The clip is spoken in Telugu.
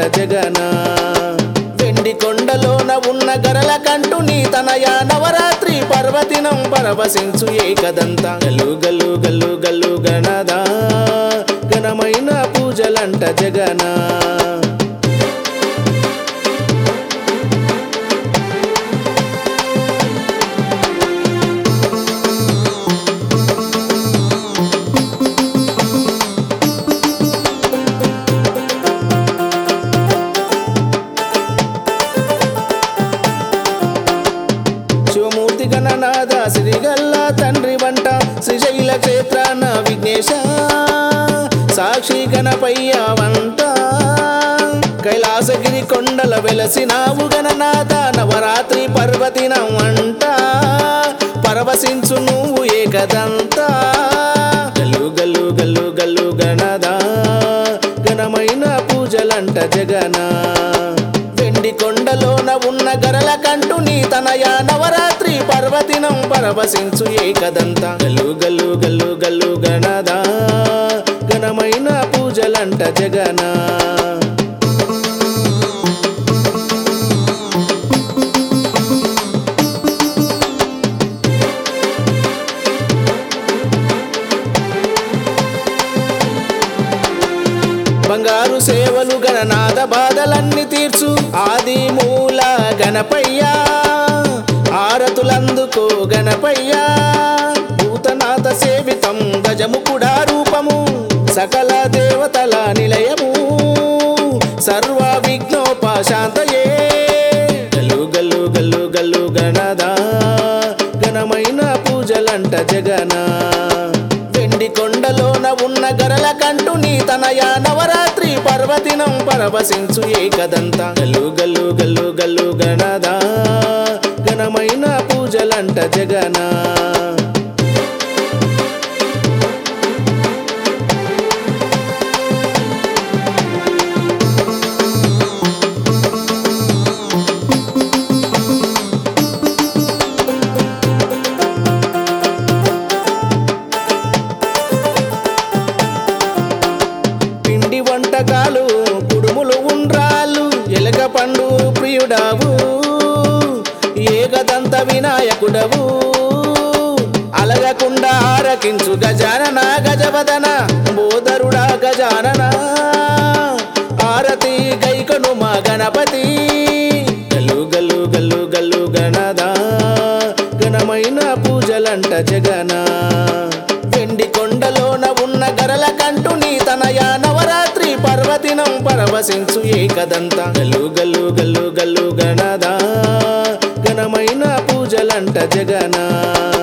జగన వెండి కొండలోన ఉన్న గరల కంటు నీ తనయ నవరాత్రి పర్వదినం పరవశించు ఏకదంత గల్లు గల్లు గల్లు గల్లు గణదా ఘనమైన పూజలంట జగనా శివమూర్తి గణనాథ శ్రీగల్ల తండ్రి వంట శ్రీశైల క్షేత్రాన విఘ్నేశ సాక్షి గణపయ్య వంట కైలాసగిరి కొండల వెలసినావు గణనాథ నవరాత్రి పర్వదినం వంట పరవశించు నువ్వు ఏకదంతా గల్లు గల్లు గల్లు గల్లు గణదా ఘనమైన పూజలంట జగనా వెండి కొండలోన ఉన్న గరల కంటు నీ తనయ నవరాత్రి పర్వదినం పరవశించు ఏకదంత గల్లు గల్లు గల్లు గల్లు గణదా ఘనమైన పూజలంట జగనా బంగారు సేవలు గణనాథ బాధలన్నీ తీర్చు ఆది మూల గణపయ్యా ఆరతులందుకో గణపయ్యా భూతనాథ సేవితం గజము కూడా రూపము సకల దేవతల నిలయము సర్వ విఘ్నోపశాంతయే గల్లు గల్లు గల్లు గల్లు గణదా ఘనమైన పూజలంట జగనా వెండి కొండలోన ఉన్న గరల కంటు నీ తనయ నవరాత్రి పర్వదినం పరవశించు ఏకదంత గల్లు గల్లు గల్లు గల్లు గణదా ఘనమైన పూజలంట జగనా పిండి వంటకాలు కుడుములు ఉండ్రాలు ఎలక పండు ప్రియుడావు ఏకదంత వినాయకుడవు అలగకుండా ఆరకించు గజానన గజవదన బోధరుడా గజానన ఆరతి గైకను మా గణపతి గల్లు గల్లు గల్లు గల్లు గణదా ఘనమైన పూజలంట జగనా వెండి కొండలోన ఉన్న గరల కంటు నీ తనయ నవరాత్రి పర్వదినం పరవశించు ఏకదంత గల్లు గల్లు గల్లు గల్లు గణదా ఘనమైన పూజలంట జగనా